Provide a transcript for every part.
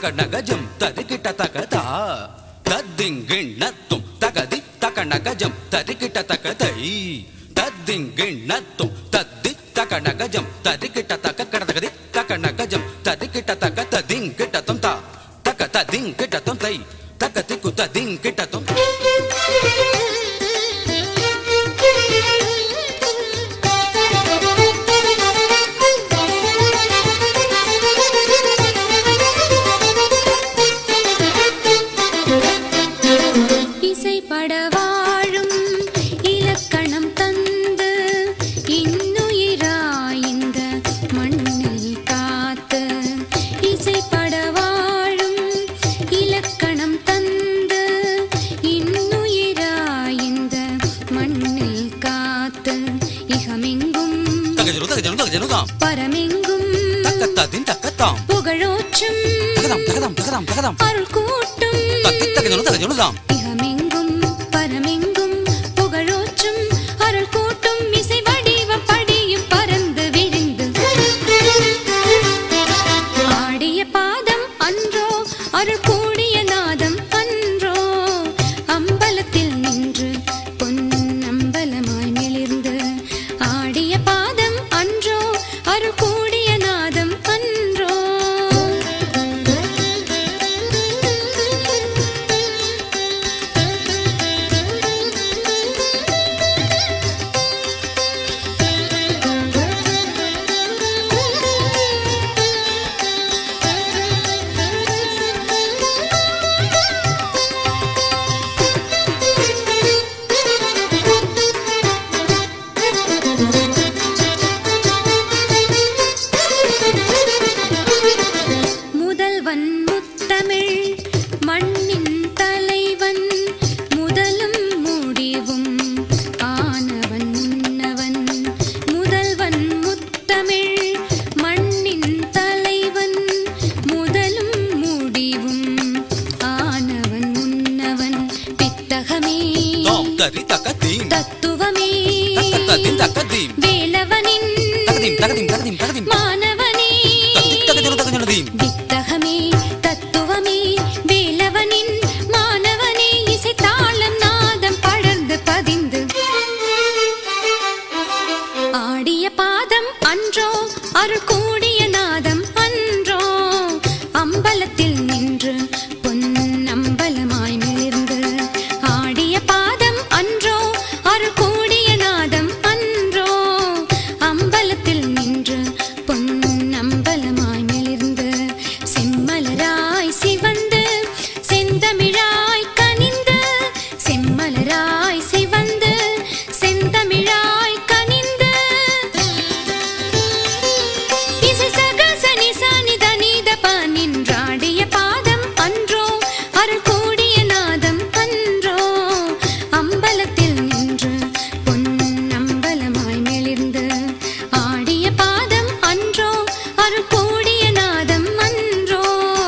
தகநகஜம் தரிக்கிட்ட தகதா தத்திங்கிண்ணத்தும் தகதி தகநகஜம் தரிக்கிட்ட தகதை தத்திங்கிண்ணத்தும் தத்தி தகநகஜம் தரிக்கிட்ட தக கடதகதி தகநகஜம் தரிக்கிட்ட தக ததிங்கிட்டத்தும் தா தக ததிங்கிட்டத்தும் தை தக திக்கு ததிங்கிட்டத்தும் இசைப்பட வாழும் இலக்கணம் தந்து இன்னுயிராய் இந்த மண்ணில் காத்து இசைப்பட வாழும் இலக்கணம் தந்து இன்னுயிராய் இந்த மண்ணில் காத்து இகமெங்கும் தகஜனு தகஜனு தகஜனுதாம் பரமெங்கும் தக்கத்தாதின் தக்கத்தாம் புகழோற்றும் தகதாம் தகதாம் தகதாம் தகதாம் அருள் கூட்டும் தத்தி தகஜனு தகஜனுதாம் இகமெங்கும் பரமெங்கும் புகழோற்றும் அருள் கூட்டும் இசை வடிவம் படியும் பறந்து விரிந்து ஆடிய பாதம் அன்றோ அருள் கூடிய நாதம் அன்றோ அம்பலத்தில் நின்று பொன்னம்பலமாய் மிளிர்ந்து ஆடிய பாதம் அன்றோ அருள் கூடிய நாதம் அன்றோ முதல்வன் முத்தமிழ் மண்ணின் தலைவன் முதலும் முடிவும் ஆனவன் முன்னவன் முதல்வன் முத்தமிழ் மண்ணின் தலைவன் முதலும் முடிவும் ஆனவன் முன்னவன் பித்தகமே தாம் தரி தக்கத்தீம் தத்துவமே தக்கத்தாதின் தக்கத்தீம் வேலவனின் தகதீம் தகதீம் தகதீம் தகதீம் மாணவனே தத்தி தகஜனு தகஜனுதீம் வித்தகமே தத்துவமே வேலவனின் மாணவனே இசை தாளம் நாதம் படர்ந்து பதிந்து ஆடிய பாதம் அன்றோ அருள் கூடிய நாதம் அன்றோ அம்பலத்தில் நின்று பொன்னம்பலமாய் மிளிர்ந்து ஆடிய பாதம் அன்றோ அருள் கூடிய நாதம் அன்றோ அம்பலத்தில் நின்று பொன்னம்பலமாய் மிளிர்ந்து செம்மலராய் சிவந்து செந்தமிழாய் கனிந்து செம்மலராய் சிவந்து செந்தமிழாய் கனிந்து இசை சகசனி சனி தனித நின்றாடிய பாதம் அன்றோ அருள் கூடிய நாதம் அன்றோ அம்பலத்தில் நின்று பொன்னம்பலமாய் மெளிர்ந்து ஆடிய பாதம் அன்றோ அருள் கூடிய நாதம் அன்றோ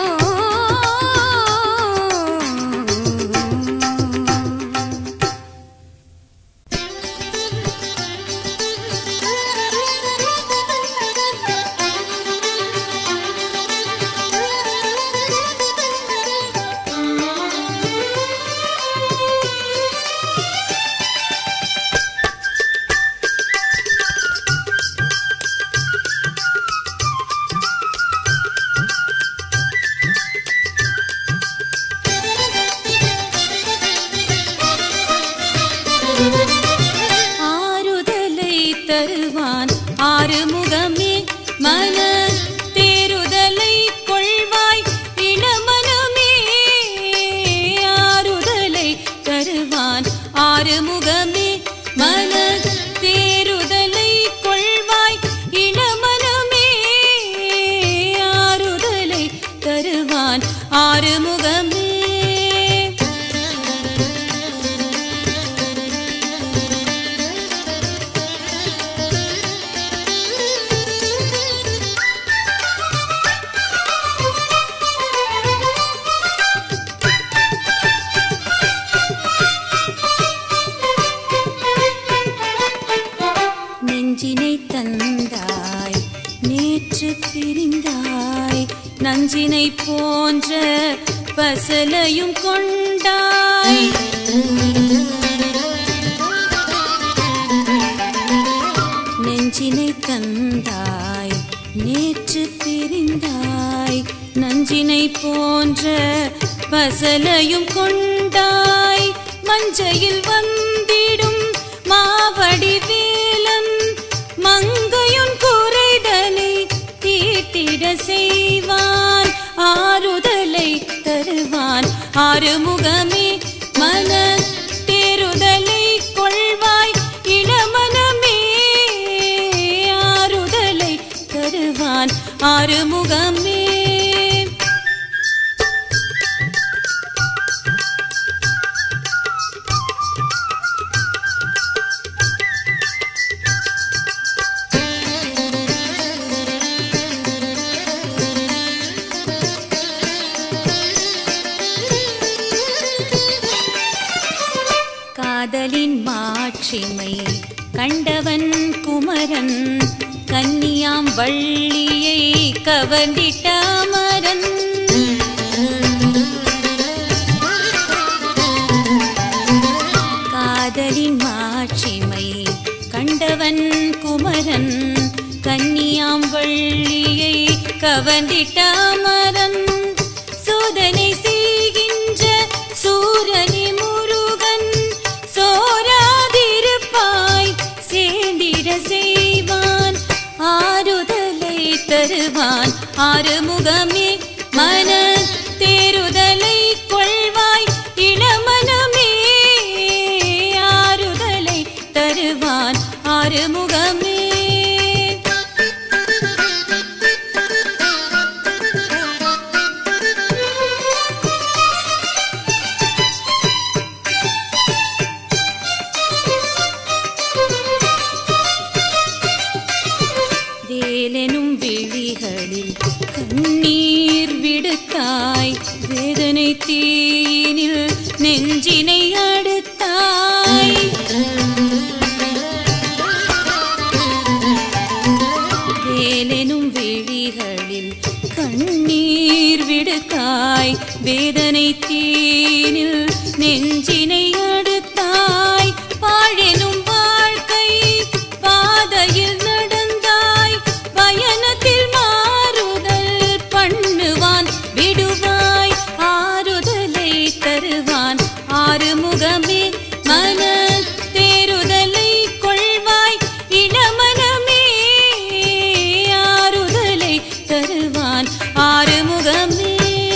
ஆறுதலை தருவான் ஆறுமுகமே மன தேறுதலை கொள்வாய் இளமனமே ஆறுதலை தருவான் ஆறுமுகமே மன தேறுதலை கொள்வாய் இளமனமே ஆறுதலை தருவான் ஆறுமுகமே நெஞ்சினை தந்தாய் நேற்று பிரிந்தாய் நஞ்சினை போன்ற பசலையும் கொண்டாய் நெஞ்சினை தந்தாய் நேற்று பிரிந்தாய் நஞ்சினை போன்ற பசலையும் கொண்டாய் மஞ்சையில் வந்திடும் மாவடி வேலன் மங்கையுன் குறைதலை தீட்டிட செய்வான் ஆறுதலை தருவான் ஆறுமுகமே மன தேறுதலை கொள்வாய் இளமனமே ஆறுதலை தருவான் ஆறுமுகமே காதலின் மாட்சிமை கண்டவன் குமரன் கன்னியாம் வள்ளியை கவர்ந்திட்ட அமரன் காதலின் மாட்சிமை கண்டவன் குமரன் கன்னியாம் வள்ளியை கவர்ந்திட்ட அமரன் சோதனை செய்கின்ற சூரனி முருகன் சோராதிருப்பாய் சேர்ந்திட செய்வான் ஆறுதலை தருவான் ஆறுமுகமே மன தேறுதலை கொள்வாய் இளமனமே ஆறுதலை தருவான் ஆறுமுகமே வேலெனும் விழிகளில் கண்ணீர் விடுத்தாய் வேதனை தீனில் நெஞ்சினை அடுத்தாய் வேலெனும் விழிகளில் கண்ணீர் விடுத்தாய் வேதனை தீனில் நெஞ்சினை அடுத்தாய் பாழெனும் வாழ்க்கை பாதையில் நடந்தாய் பயணத்தில் மாறுதல் பண்ணுவான் விடுவாய் ஆறுதலை தருவான் ஆறுமுகமே மன தேறுதலை கொள்வாய் இளமனமே ஆறுதலை தருவான் ஆறுமுகமே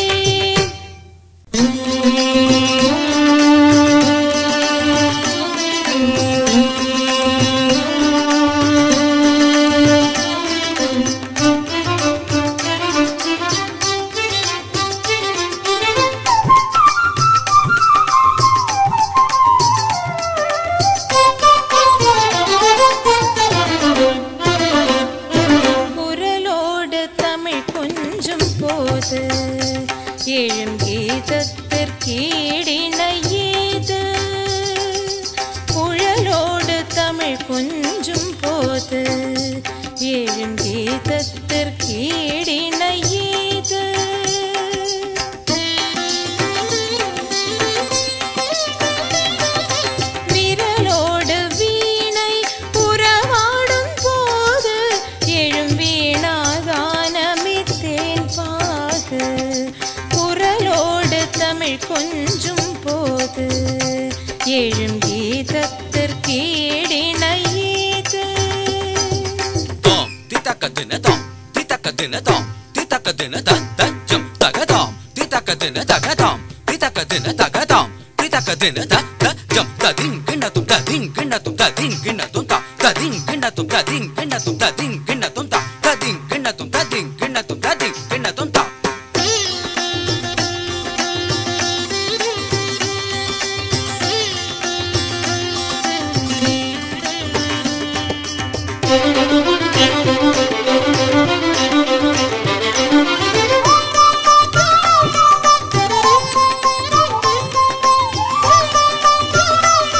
குரலோடு தமிழ் கொஞ்சும் போது எழும் கீதத்திற்கீடின ஏது குழலோடு தமிழ் கொஞ்சும் போது எழும் கீதத்திற்கீடின ஏது விரலோடு வீணை உறவாடும் போது எழும் வீணாகானமித்தேன் பாகு குரலோடு தமிழ் கொஞ்சும் போது எழும் கீதத்திற்கீடின ஏது Tom, titaka dina tom, titaka dina tom, titaka dina da da jum taga tom, titaka dina taga tom, titaka dina taga tom, titaka dina da da jum da ding gina tum da ding gina tum da ding gina tum ta da ding gina tum da ding gina tum da ding gina tum ta da ding gina tum da ding gina tum da ding gina tum ta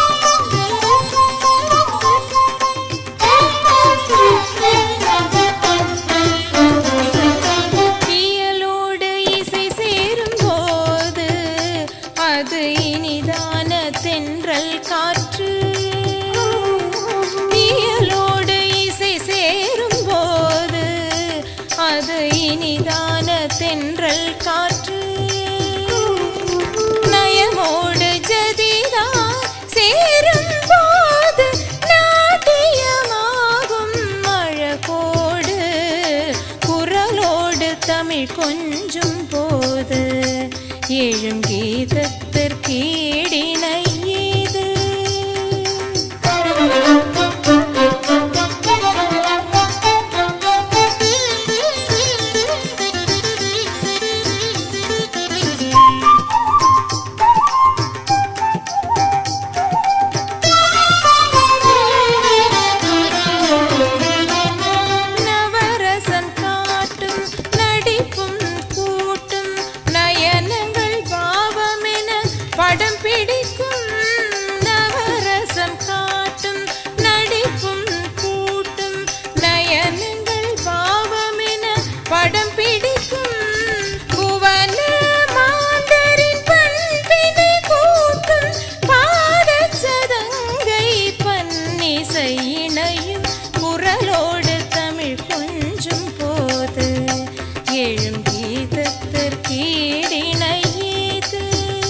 Thank you. Tamil கொஞ்சும் போது எழும் கீதத்திற்கீடினை ஏது நவரசம் காட்டும் நடிப்பும் கூட்டும் நயனங்கள் பாவமென படம் பிடிக்கும் நவரசம் காட்டும் நடிப்பும் கூட்டும் நயனங்கள் பாவமென படம் பிடிக்கும் புவன மாந்தரின் பண்பினை கூட்டும் பாதச்சதங்கை பன்னிசை இணையும் குரலோடு தமிழ் கொஞ்சும் போது எழும் கீதத்திற்கீடினை ஏது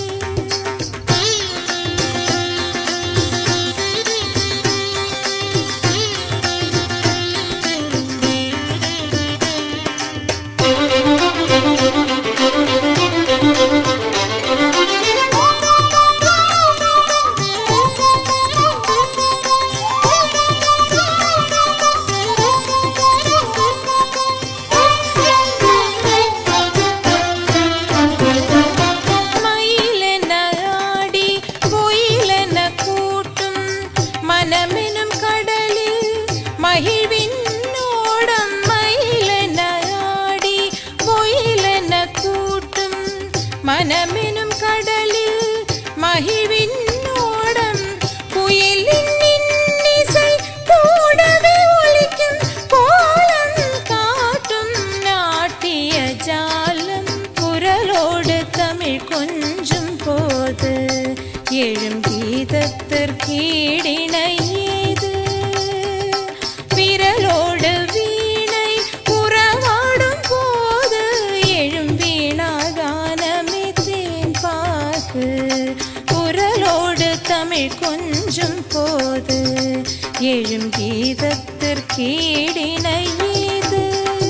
மயிலென ஆடி பொயிலென கூட்டும் மனமெனும் கடலில் மகிழ்வின் ஓடம் மயிலென ஆடி பொயிலென கூட்டும் மனமெனும் கடலில் மகிழ்வின் ஓடம் குயிலின் இன்னிசை கூடவே ஒலிக்கும் கோலம் காட்டும் நாட்டிய ஜாலம் குரலோடு தமிழ் கொஞ்சும் போது எழும் கீதத்திற்கீடினை ஏது விரலோடு வீணை உறவாடும் போது எழும் வீணாகானமே தேன் பாகு குரலோடு தமிழ் கொஞ்சும் போது எழும் கீதத்திற்கீடினை ஏது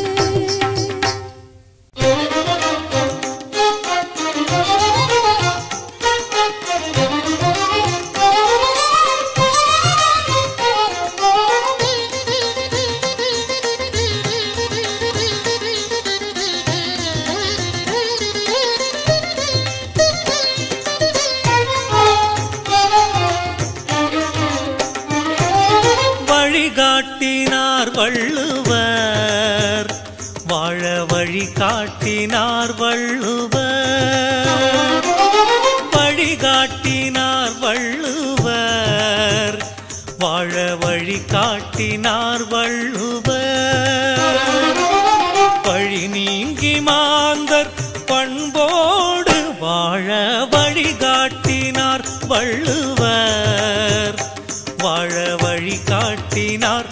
வழிகாட்டினார் வள்ளுவர் வாழ வழி காட்டினார் வள்ளுவர் வழிகாட்டினார் வள்ளுவர் வாழ வழி காட்டினார் வள்ளுவர் வழி நீங்கி மாந்தர் பண்போடு வாழ வழிகாட்டினார் வள்ளுவர் வாழ வழி காட்டினார்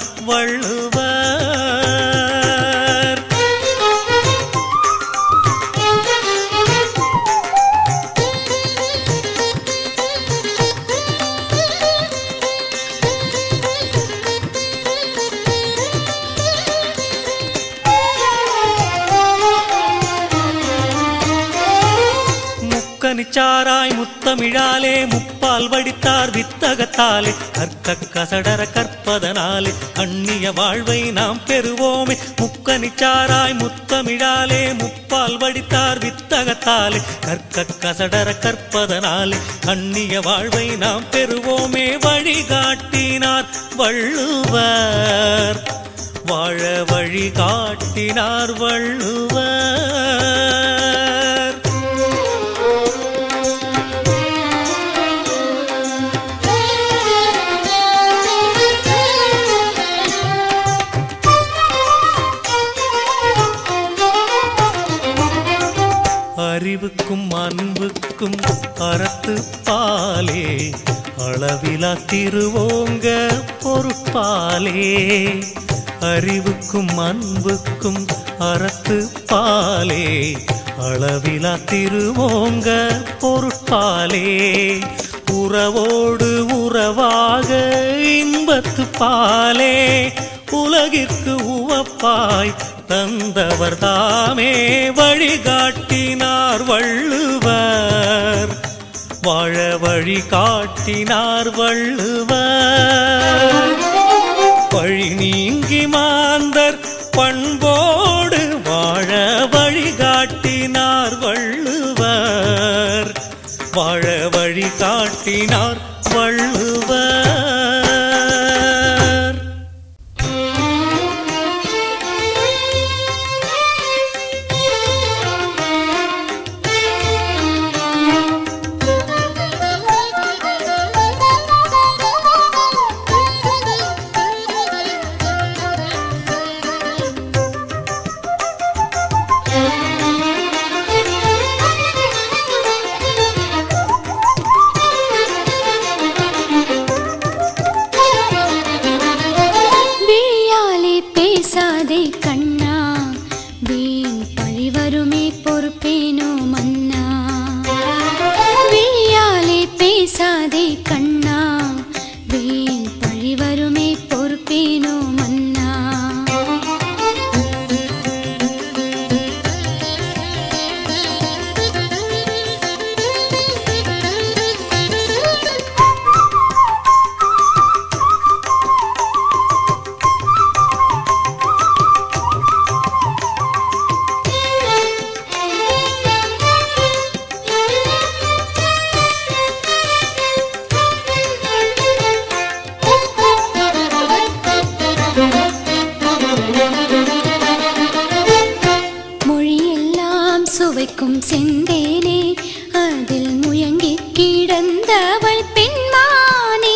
வள்ளுவர் முக்கனிச்சாராய் முத்தமிழாலே முப்பால் வடித்தார் வித்தகத்தாலே கற்க கசடர கற்பதனாலே கண்ணிய வாழ்வை நாம் பெறுவோமே முக்கனிச்சாராய் முத்தமிழாலே முப்பால் வடித்தார் வித்தகத்தாலே கற்க கசடர கற்பதனாலே கண்ணிய வாழ்வை நாம் பெறுவோமே வழிகாட்டினார் வள்ளுவர் வாழ வழிகாட்டினார் வள்ளுவர் அறிவுக்கும் அன்புக்கும் அறத்து பாலே அளவிலா திருவோங்க பொறுப்பாலே அறிவுக்கும் அன்புக்கும் அறத்து பாலே அளவிலா திருவோங்க பொருட்பாலே உறவோடு உறவாக இன்பத்து பாலே உலகிற்கு உவப்பாய் தந்தவர் தாமே வழிகாட்டினார் வள்ளுவர் வாழ வழி காட்டினார் வள்ளுவர் வழி நீங்கி மாந்தர் பண்போடு வாழ வழிகாட்டினார் வள்ளுவர் வாழ வழி காட்டினார் வள்ளுவர் விழியாலே பேசாதே கண்ணா வீண் பழி வருமே பொறுப்பேனோ மன்னா விழியாலே பேசாதே கண்ணா வீண் பழி வருமே பொறுப்பேனோ மன்னா மொழியெல்லாம் சுவைக்கும் செந்தேனே அதில் முயங்கி கிடந்தவள் பெண்மானே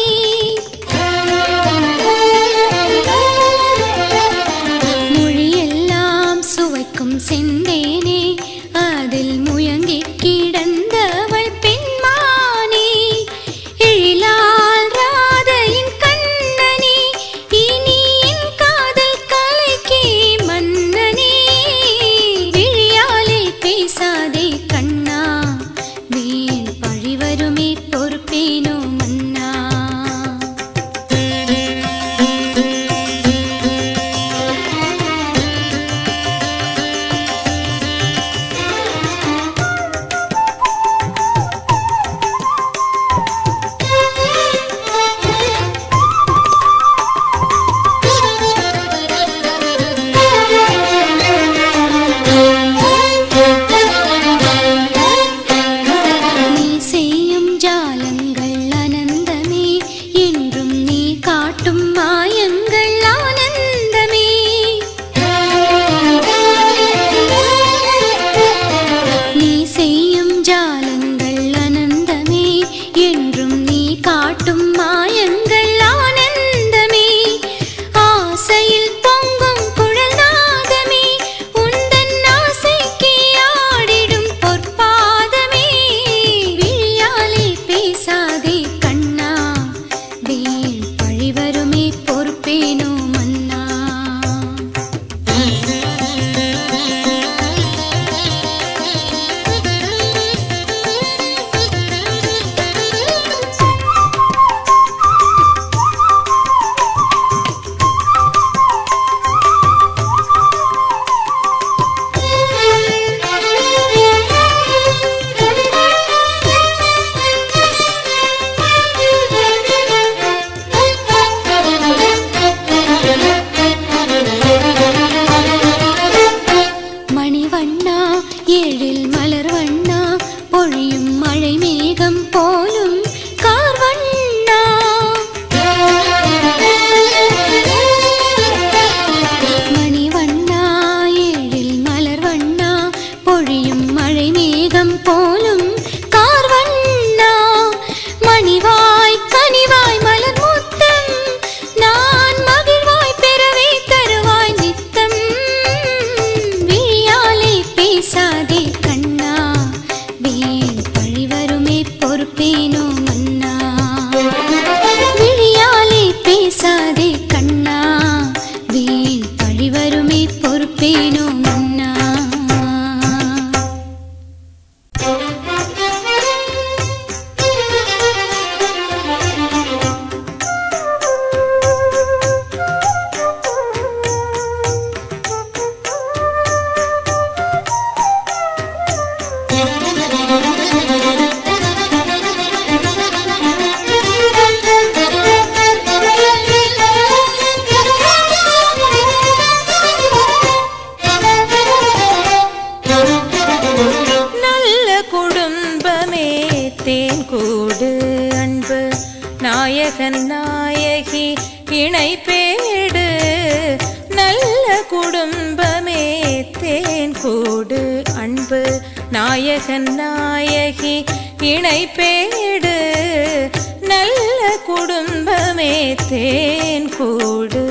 மொழியெல்லாம் சுவைக்கும் செந்தேனே அதில் முயங்கி கிடந்தவள் பெண்மானே எழிலால் ராதையின் கண்ணனே இனி என் காதல் கலைக்கே மன்னனே விழியாலே பேசாதே கண்ணா இணைப்பேடு நல்ல குடும்பமே தேன் கூடு அன்பு நாயகன் நாயகி இணைப்பேடு நல்ல குடும்பமே தேன் கூடு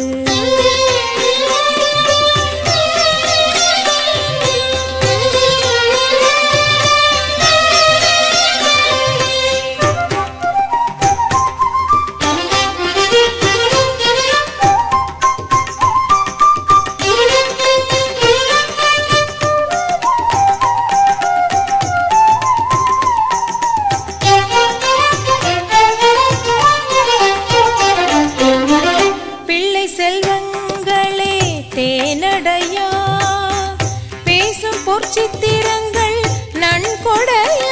பிள்ளை செல்வங்களே தேனடையா பேசும் பொற்சித்திரங்கள் நன்கொடையா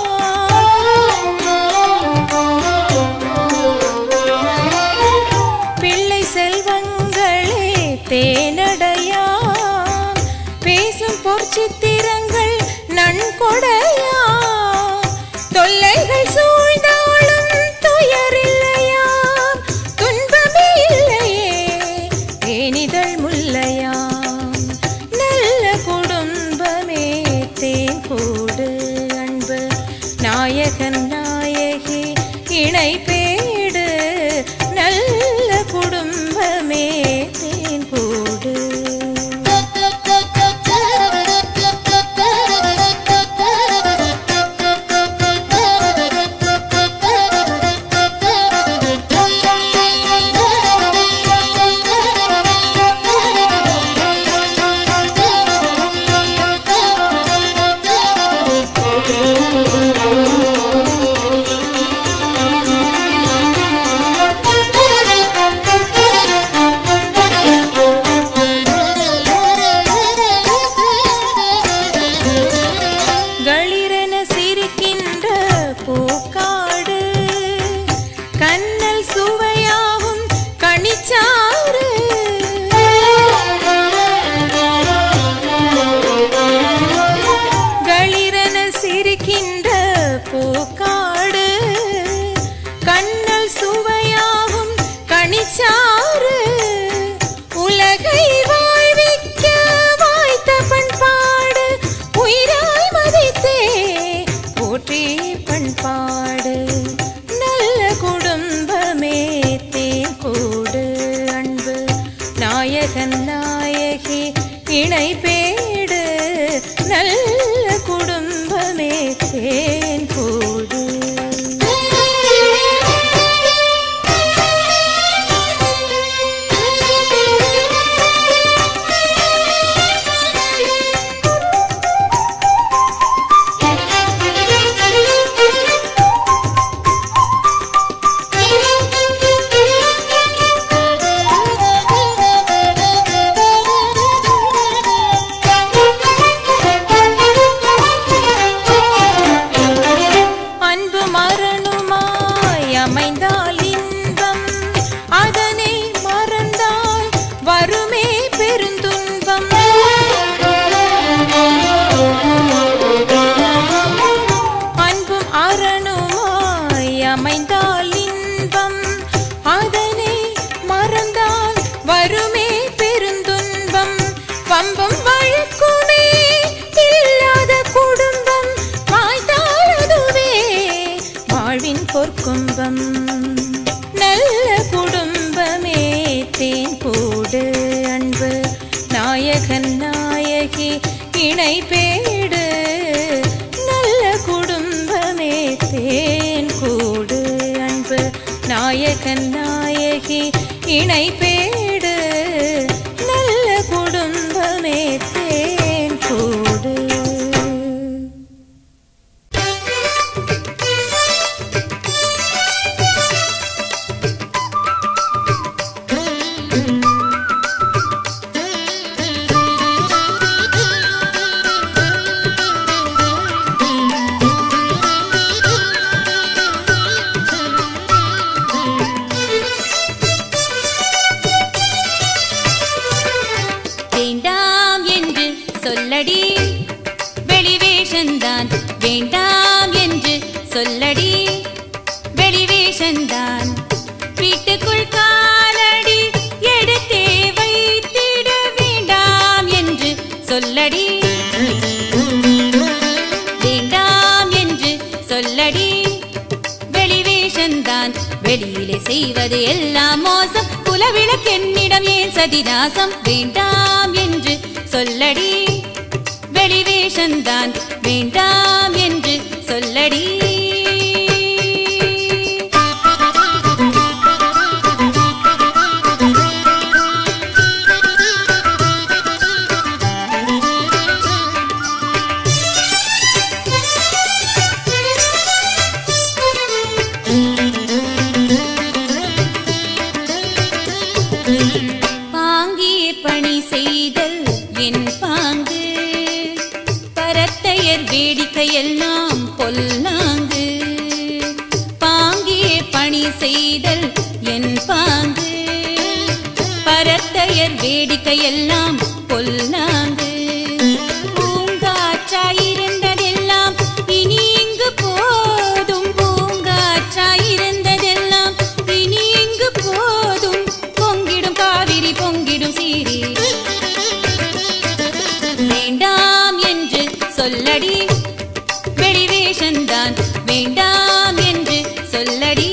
பிள்ளை செல்வங்களே தேனடையா பேசும் பொற்சித்திரங்கள் நன்கொடையா தொல்லைகள் சூழ்ந்தாலும் துயரில்லையாம் துன்பமே இல்லையே தேனிதழ் முல்லையாம் நல்ல குடும்பமே தேன் கூடு அன்பு நாயகன் நாயகி இணைப்பேடு நல்ல குடும்பமே தேன் கூடு களிரென சிரிக்கின்ற பூக்காடு கண்ணல் சுவையாகும் கனிச்சாறு களிரென சிரிக்கின்ற பூக்காடு கண்ணல் சுவையாகும் கனிச்சாறு உலகை வாழ்விக்க வாய்த்த பண்பாடு உயிராய் மதித்தே போற்றி பண்பாடு நல்ல குடும்பமே தேன் கூடு அன்பு நாயகன் நாயகி இணைப்பேடு நல்ல குடும்பமே தேன் கூடு அன்பு மரணுமாய் அமைந்தால் இன்பம் அதனை மறந்தால் வருமே பெருந்துன்பம் அன்பும் அரணுமாய் அமைந்தால் இன்பம் அதனை மறந்தால் வருமே பெருந்துன்பம் வம்பம் வழக்குமே இல்லாத குடும்பம் வாய்த்தால் அதுவே வாழ்வின் பொற்கும்பம் நல்ல குடும்பமே தேன் கூடு அன்பு நாயகன் நாயகி இணைப்பேடு நல்ல குடும்பமே தேன் கூடு அன்பு நாயகன் நாயகி இணைப்பேடு நல்ல குடும்பமே தேன் கூடு Thank you. வெளியிலே செய்வது எல்லாம் மோசம் குலவிளக்கென்னிடம் ஏன் சதிதாசம் வேண்டாம் என்று சொல்லடி வெளிவேஷந்தான் வேண்டாம் என்று சொல்லடி பாங்கியே பணி செய்தல் என் பாங்கு பரத்தையர் வேடிக்கையெல்லாம் பொல்லாங்கு பாங்கியே பணி செய்தல் என் பாங்கு பரத்தையர் வேடிக்கையெல்லாம் பொல்லாங்கு பூங்காற்றாயிருந்ததெல்லாம் இனி இங்கு போதும் பூங்காற்றாயிருந்ததெல்லாம் இனி இங்கு போதும் பொங்கிடும் காவிரி பொங்கிடும் சீரி வேண்டாம் என்று சொல்லடி வெளிவேஷந்தான் வேண்டாம் என்று சொல்லடி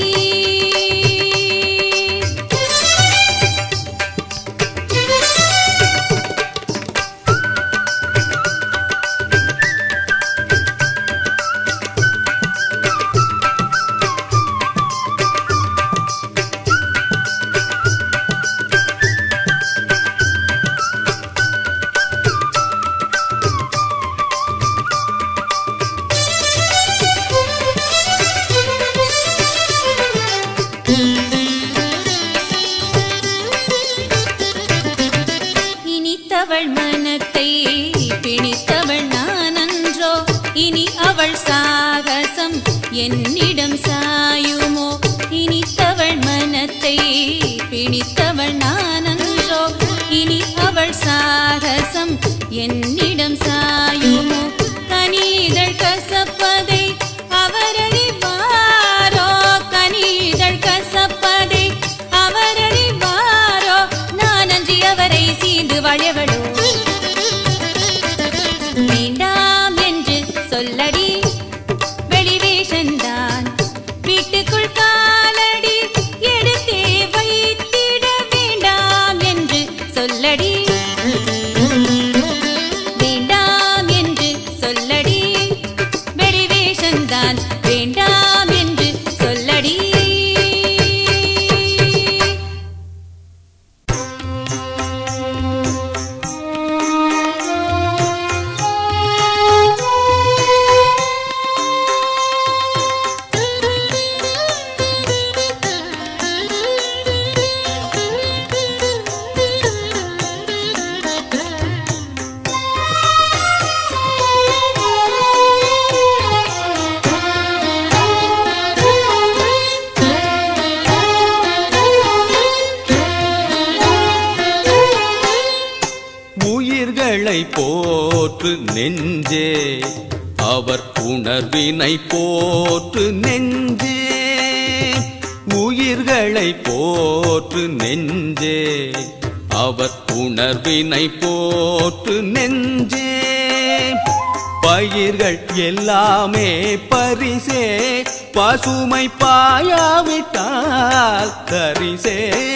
இனித்தவள் மனத்தை பிணித்தவள் நான் அன்றோ இனி அவள் சாகசம் என்னிடம் சாயுமோ இனித்தவள் மனத்தை பிணித்தவள் நான் அன்றோ இனி அவள் சாகசம் என்னிடம் சாயுமோ கனீதழ் கசப்பதை அவரறிவாரோ கனீதழ் கசப்பதை அவரறிவாரோ நான் அன்றி அவரை சீண்டு வாழவளோ வேண்டாம் என்று சொல்லடி வெளிவேஷந்தான் வீட்டுக்குள் காலடி எடுத்தே வைத்திட வேண்டாம் என்று சொல்லடி வேண்டாம் என்று சொல்லடி வெளிவேஷந்தான் வேண்டாம் என்று சொல்லடி உயிர்களை போற்று நெஞ்சே அவர் உணர்வினை போற்று நெஞ்சே உயிர்களை போற்று நெஞ்சே அவர் உணர்வினை போற்று நெஞ்சே பயிர்கள் எல்லாமே பரிசே பசுமை பாயாவிட்டால் தரிசே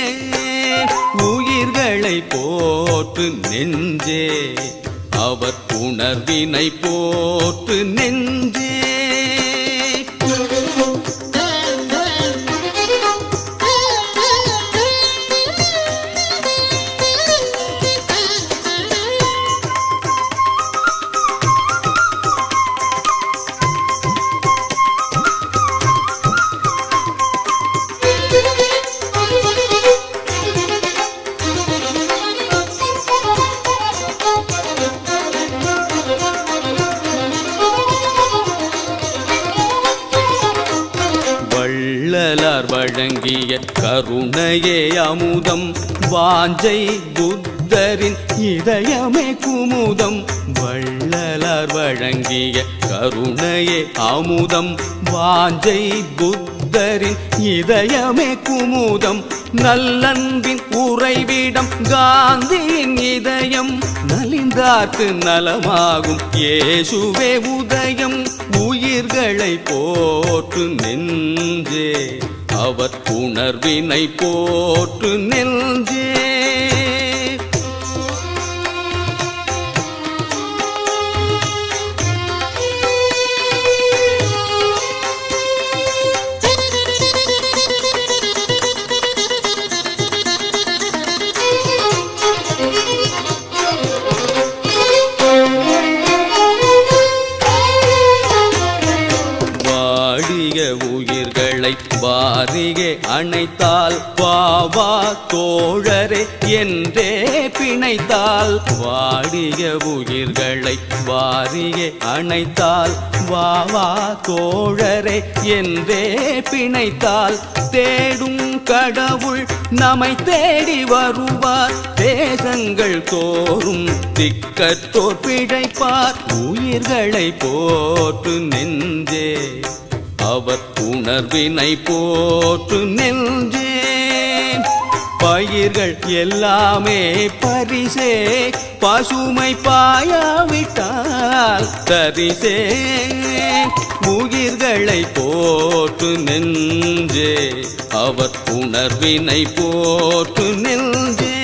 உயிர்களை போற்று நெஞ்சே அவர் உணர்வினை போற்று நெஞ்சே வள்ளலார் வழங்கிய கருணையே அமுதம் வாஞ்சை புத்தரின் இதயமே குமுதம் வள்ளலார் வழங்கிய கருணையே அமுதம் வாஞ்சை புத்தரின் இதயமே குமுதம் நல்லன்பின் உறைவிடம் காந்தியின் இதயம் நலிந்தார்க்கு நலமாகும் இயேசுவே உதயம் உயிர்களை போற்று நெஞ்சே அவர் உணர்வினை போற்று நெஞ்சே வாடிய உயிர்களை வாரிகே அணைத்தால் வாவா தோழரே என்றே பிணைத்தால் வாடிய உயிர்களை வாரியே அணைத்தால் வாவா தோழரே என்றே பிணைத்தால் தேடும் கடவுள் நம்மை தேடி வருவார் தேசங்கள் தோறும் திக்கற்றோர் பிழைப்பார் உயிர்களை போற்று நெஞ்சே அவர் உணர்வினை போற்று நெஞ்சே பயிர்கள் எல்லாமே பரிசே பசுமை பாயாவிட்டால் தரிசே உயிர்களை போற்று நெஞ்சே அவர் உணர்வினை போற்று நெஞ்சே